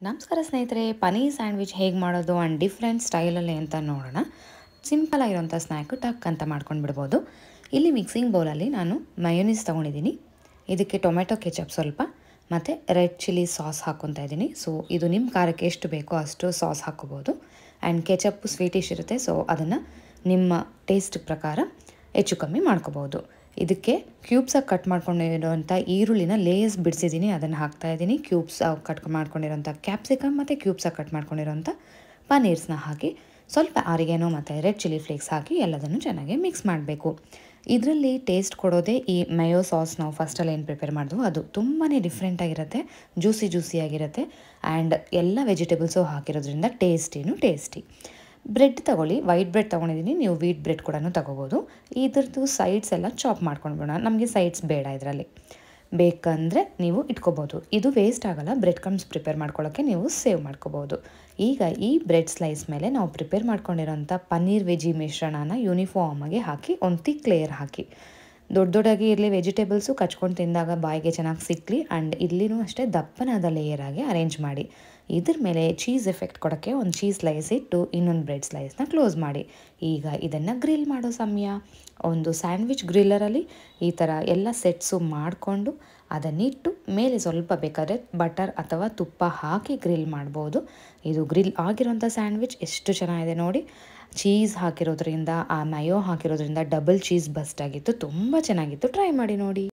ನಮಸ್ಕಾರ ಸ್ನೇಹಿತರೆ ಪನೀರ್ ಸ್ಯಾಂಡ್ವಿಚ್ ಹೇಗೆ ಮಾಡೋದು ಆ್ಯಂಡ್ ಡಿಫ್ರೆಂಟ್ ಸ್ಟೈಲಲ್ಲಿ ಅಂತ ನೋಡೋಣ ಸಿಂಪಲ್ ಆಗಿರೋಂಥ ಸ್ನ್ಯಾಕು ಟಕ್ ಅಂತ ಮಾಡ್ಕೊಂಡು ಬಿಡ್ಬೋದು ಇಲ್ಲಿ ಮಿಕ್ಸಿಂಗ್ ಬೌಲಲ್ಲಿ ನಾನು ಮಯೋನೀಸ್ ತೊಗೊಂಡಿದ್ದೀನಿ ಇದಕ್ಕೆ ಟೊಮೆಟೊ ಕೆಚಪ್ ಸ್ವಲ್ಪ ಮತ್ತು ರೆಡ್ ಚಿಲ್ಲಿ ಸಾಸ್ ಹಾಕ್ಕೊತಾ ಇದ್ದೀನಿ ಸೊ ಇದು ನಿಮ್ಮ ಖಾರಕ್ಕೆ ಎಷ್ಟು ಬೇಕೋ ಅಷ್ಟು ಸಾಸ್ ಹಾಕ್ಕೋಬೋದು ಆ್ಯಂಡ್ ಕೆಚಪ್ಪು ಸ್ವೀಟಿಶ್ ಇರುತ್ತೆ ಸೊ ಅದನ್ನು ನಿಮ್ಮ ಟೇಸ್ಟ್ ಪ್ರಕಾರ ಹೆಚ್ಚು ಕಮ್ಮಿ ಮಾಡ್ಕೋಬೋದು ಇದಕ್ಕೆ ಕ್ಯೂಬ್ಸಾಗಿ ಕಟ್ ಮಾಡ್ಕೊಂಡಿರೋಂಥ ಈರುಳ್ಳಿನ ಲೇಯರ್ಸ್ ಬಿಡಿಸಿದ್ದೀನಿ ಅದನ್ನು ಹಾಕ್ತಾ ಇದ್ದೀನಿ ಕ್ಯೂಬ್ಸ್ ಕಟ್ ಮಾಡ್ಕೊಂಡಿರೋಂಥ ಕ್ಯಾಪ್ಸಿಕಮ್ ಮತ್ತು ಕ್ಯೂಬ್ಸಾಗಿ ಕಟ್ ಮಾಡ್ಕೊಂಡಿರೋಂಥ ಪನೀರ್ಸ್ನ ಹಾಕಿ ಸ್ವಲ್ಪ ಆರಿಗೇನೋ ಮತ್ತು ರೆಡ್ ಚಿಲ್ಲಿ ಫ್ಲೇಕ್ಸ್ ಹಾಕಿ ಎಲ್ಲದನ್ನು ಚೆನ್ನಾಗಿ ಮಿಕ್ಸ್ ಮಾಡಬೇಕು ಇದರಲ್ಲಿ ಟೇಸ್ಟ್ ಕೊಡೋದೇ ಈ ಮಯೋ ಸಾಸ್ ನಾವು ಫಸ್ಟಲ್ಲಿ ಏನು ಪ್ರಿಪೇರ್ ಮಾಡಿದ್ವು ಅದು ತುಂಬಾ ಡಿಫ್ರೆಂಟಾಗಿರುತ್ತೆ ಜ್ಯೂಸಿ ಜ್ಯೂಸಿಯಾಗಿರುತ್ತೆ ಆ್ಯಂಡ್ ಎಲ್ಲ ವೆಜಿಟೇಬಲ್ಸು ಹಾಕಿರೋದ್ರಿಂದ ಟೇಸ್ಟಿನೂ ಟೇಸ್ಟಿ ಬ್ರೆಡ್ ತಗೊಳ್ಳಿ ವೈಟ್ ಬ್ರೆಡ್ ತೊಗೊಂಡಿದ್ದೀನಿ ನೀವು ವೀಟ್ ಬ್ರೆಡ್ ಕೂಡ ತೊಗೋಬೋದು ಇದ್ರದ್ದು ಸೈಡ್ಸ್ ಎಲ್ಲ ಚಾಪ್ ಮಾಡ್ಕೊಂಡ್ಬಿಡೋಣ ನಮಗೆ ಸೈಡ್ಸ್ ಬೇಡ ಇದರಲ್ಲಿ ಬೇಕಂದರೆ ನೀವು ಇಟ್ಕೋಬೋದು ಇದು ವೇಸ್ಟ್ ಆಗೋಲ್ಲ ಬ್ರೆಡ್ ಕಮ್ಸ್ ಪ್ರಿಪೇರ್ ಮಾಡ್ಕೊಳ್ಳೋಕ್ಕೆ ನೀವು ಸೇವ್ ಮಾಡ್ಕೋಬೋದು ಈಗ ಈ ಬ್ರೆಡ್ ಸ್ಲೈಸ್ ಮೇಲೆ ನಾವು ಪ್ರಿಪೇರ್ ಮಾಡ್ಕೊಂಡಿರೋಂಥ ಪನ್ನೀರ್ ವೆಜಿ ಮಿಶ್ರಣನ ಯೂನಿಫಾರ್ಮಾಗಿ ಹಾಕಿ ಒಂದು ತಿಕ್ ಲೇಯರ್ ಹಾಕಿ ದೊಡ್ಡ ದೊಡ್ಡಾಗಿ ಇರಲಿ ವೆಜಿಟೇಬಲ್ಸು ಕಚ್ಕೊಂಡು ತಿಂದಾಗ ಬಾಯಿಗೆ ಚೆನ್ನಾಗಿ ಸಿಕ್ಕಲಿ ಆ್ಯಂಡ್ ಇಲ್ಲಿನೂ ಅಷ್ಟೇ ದಪ್ಪನಾದ ಲೇಯರ್ ಆಗಿ ಅರೇಂಜ್ ಮಾಡಿ ಇದ್ರ ಮೇಲೆ ಚೀಸ್ ಎಫೆಕ್ಟ್ ಕೊಡೋಕ್ಕೆ ಒಂದು ಚೀಸ್ ಸ್ಲೈಸ್ ಇಟ್ಟು ಇನ್ನೊಂದು ಬ್ರೆಡ್ ಸ್ಲೈಸ್ನ ಕ್ಲೋಸ್ ಮಾಡಿ ಈಗ ಇದನ್ನು ಗ್ರಿಲ್ ಮಾಡೋ ಸಮಯ ಒಂದು ಸ್ಯಾಂಡ್ವಿಚ್ ಗ್ರಿಲ್ಲರಲ್ಲಿ ಈ ಥರ ಎಲ್ಲ ಸೆಟ್ಸು ಮಾಡಿಕೊಂಡು ಅದನ್ನಿಟ್ಟು ಮೇಲೆ ಸ್ವಲ್ಪ ಬೇಕಾದರೆ ಬಟರ್ ಅಥವಾ ತುಪ್ಪ ಹಾಕಿ ಗ್ರಿಲ್ ಮಾಡ್ಬೋದು ಇದು ಗ್ರಿಲ್ ಆಗಿರೋಂಥ ಸ್ಯಾಂಡ್ವಿಚ್ ಎಷ್ಟು ಚೆನ್ನಾಗಿದೆ ನೋಡಿ ಚೀಸ್ ಹಾಕಿರೋದ್ರಿಂದ ಆ ಮಯೋ ಹಾಕಿರೋದ್ರಿಂದ ಡಬಲ್ ಚೀಸ್ ಬಸ್ಟ್ ಆಗಿತ್ತು ತುಂಬ ಚೆನ್ನಾಗಿತ್ತು ಟ್ರೈ ಮಾಡಿ ನೋಡಿ